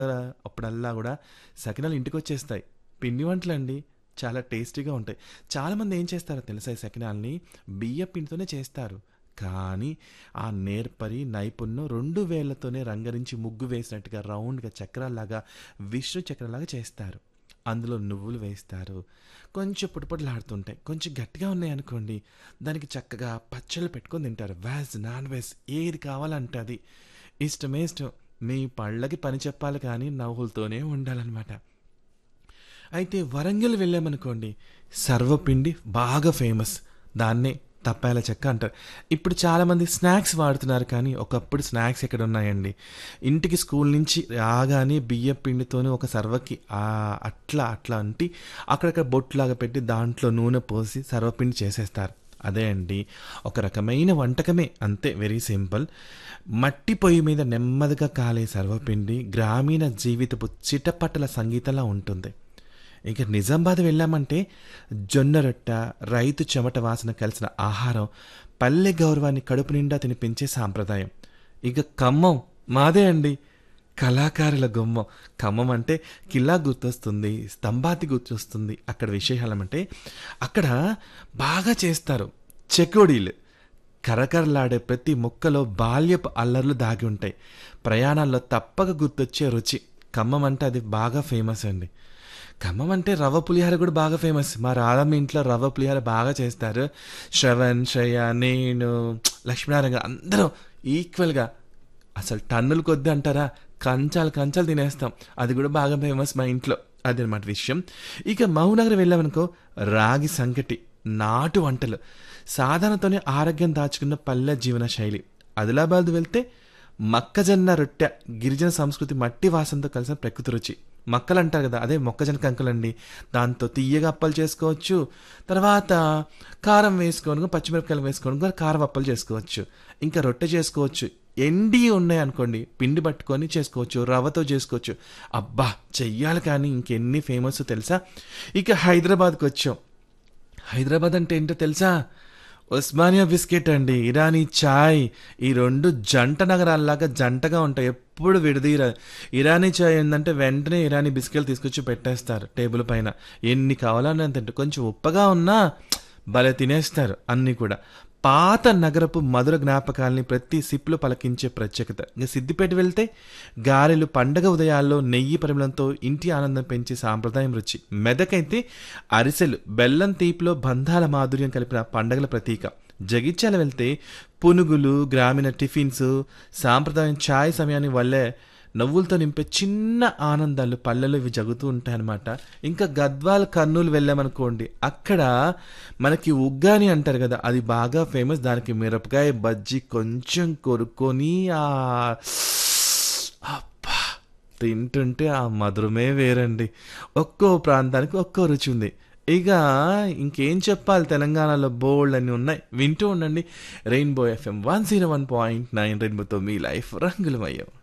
అప్పుడల్లా గూడా సకినాలు ఇంటికొచ్చేస్తాయి. పిండి వంటలండి. చాలా టేస్టీగా ఉంటాయి. చాలామంది ఏం చేస్తారో తెలుసా ఈ సకినాల్ని? బియ్యపు పిండితోనే చేస్తారు. కానీ ఆ నేర్పరి, నైపుణ్యం 2 వేళ్ళతోనే రంగరించి ముగ్గు వేసినట్టుగా రౌండ్‌గా చక్రాల్లాగా, విష్ణు చక్రంలాగా చేస్తారు. అందులో నువ్వులు వేస్తారు. కొంచెం పొడిపొడిలాడుతుంటాయి. కొంచెం గట్టిగా ఉన్నాయనుకోండి, దానికి చక్కగా పచ్చళ్ళు పెట్టుకొని తింటారు. వెజ్, నాన్ వెజ్ ఏది కావాలంటే అది. ఇష్టమే ఇష్టం. మీ పళ్ళకి పని చెప్పాలి కానీ నవ్వులతోనే ఉండాలనమాట. అయితే వరంగల్ వెళ్ళామనుకోండి, సర్వపిండి బాగా ఫేమస్. దాన్నే తప్పాల చెక్క అంటారు. ఇప్పుడు చాలామంది స్నాక్స్ వాడుతున్నారు కానీ, ఒకప్పుడు స్నాక్స్ ఎక్కడున్నాయండి. ఇంటికి స్కూల్ నుంచి రాగానే బియ్యపు పిండితోనే ఒక సర్వకి ఆహ్, అట్లా అట్లా అంటి అక్కడక్కడ బొట్టులాగా పెట్టి దాంట్లో నూనె పోసి సర్వపిండి చేసేస్తారు. అదే అండి. ఒక రకమైన వంటకమే. అంతే వెరీ సింపుల్. మట్టి పొయ్యి మీద నెమ్మదిగా కాలే సర్వపిండి గ్రామీణ జీవితపు చిటపటల సంగీతంలా ఉంటుంది. ఇక నిజామాబాద్ వెళ్ళామంటే జొన్న రొట్ట, రైతు చెమట వాసన కలిసిన ఆహారం, పల్లె గౌరవాన్ని కడుపు నిండా తినిపించే సాంప్రదాయం. ఇక ఖమ్మం మాదే అండి. కళాకారుల గుమ్మం. ఖమ్మం అంటే కిలా గుర్తొస్తుంది, స్తంభాతి గుర్తొస్తుంది. అక్కడ విశేషాలేమంటే అక్కడ బాగా చేస్తారు. చెకోడీలు. కరకరలాడే ప్రతి ముక్కలో బాల్యపు అల్లర్లు దాగి ఉంటాయి. ప్రయాణాల్లో తప్పక గుర్తొచ్చే రుచి. ఖమ్మం అంటే అది బాగా ఫేమస్ అండి. ఖమ్మం అంటే రవ్వ పులిహోర కూడా బాగా ఫేమస్. మా రాధమ్మ ఇంట్లో రవ్వ పులిహోర బాగా చేస్తారు. శ్రవణ్, శ్రేయ, నేను, లక్ష్మీనారాయణ గారు అందరం ఈక్వల్‌గా అసలు టన్నుల కొద్దీ అంటారా? కంచాలు కంచాలు తినేస్తాం. అది కూడా బాగా ఫేమస్ మా ఇంట్లో. అదనమాట విషయం. ఇక మహబూబ్‌నగర్ వెళ్ళామనుకో రాగి సంకటి, నాటు వంటలు, సాధనతోనే ఆరోగ్యం దాచుకున్న పల్లె జీవన శైలి. ఆదిలాబాద్ వెళ్తే మొక్కజొన్న రొట్టె, గిరిజన సంస్కృతి మట్టి వాసనతో కలిసిన ప్రకృతి రుచి. మక్కలు అంటారు కదా! అదే మొక్కజొన్న కంకులండి. దాంతో తియ్యగా అప్పాలు చేసుకోవచ్చు. తర్వాత కారం వేసుకొని, పచ్చిమిరపకాయలు వేసుకొని కూడా కారం అప్పాలు చేసుకోవచ్చు. ఇంకా రొట్టె చేసుకోవచ్చు. ఎండియి ఉన్నాయనుకోండి, పిండి పట్టుకొని చేసుకోవచ్చు. రవ్వతో చేసుకోవచ్చు. అబ్బా! చెయ్యాలి కానీ ఇంకెన్ని ఫేమస్సో తెలుసా? ఇక హైదరాబాద్‌కొచ్చాం. హైదరాబాద్ అంటే ఏంటో తెలుసా? ఉస్మానియా బిస్కెట్ అండి. ఇరానీ చాయ్. ఈ 2 జంట నగరాల్లాగా జంటగా ఉంటాయి. ఎప్పుడు విడదీయరు. ఇరానీ చాయ్ ఏందంటే వెంటనే ఇరానీ బిస్కెట్లు తీసుకొచ్చి పెట్టేస్తారు టేబుల్ పైన. ఎన్ని కావాలో అన్ని తింటారు. కొంచెం ఉప్పగా ఉన్నా భలే తినేస్తారు అన్నీ కూడా. పాత నగరపు మధుర జ్ఞాపకాల్ని ప్రతి సిప్‌లో పలికించే ప్రత్యేకత. ఇక సిద్దిపేట వెళ్తే గారెలు పండగ ఉదయాల్లో నెయ్యి పరిమళంతో ఇంటి ఆనందం పెంచే సాంప్రదాయం రుచి. మెదకైతే అరిసెలు, బెల్లం తీపిలో బంధాల మాధుర్యం కలిపిన పండగల ప్రతీక. జగిత్యాల వెళ్తే పునుగులు, గ్రామీణ టిఫిన్స్, సాంప్రదాయం చాయ్ సమయాన్ని వల్లే నవ్వులతో నింపే చిన్న ఆనందాలు పల్లెల్లో ఇవి జరుగుతూ ఉంటాయన్నమాట. ఇంకా గద్వాల్, కర్నూలు వెళ్ళామనుకోండి, అక్కడ మనకి ఉగ్గాని అంటారు కదా! అది బాగా ఫేమస్. దానికి మిరపకాయ బజ్జీ కొంచెం కొరుక్కొని ఆహ్, అబ్బా! తింటుంటే ఆ మధురమే వేరండి. ఒక్కో ప్రాంతానికి ఒక్కో రుచి ఉంది. ఇక ఇంకేం చెప్పాలి తెలంగాణలో బోలెడన్ని ఉన్నాయి. వింటూ ఉండండి. రెయిన్బో ఎఫ్ఎం 101.9 రెయిన్బోతో మీ లైఫ్ రంగులమయం.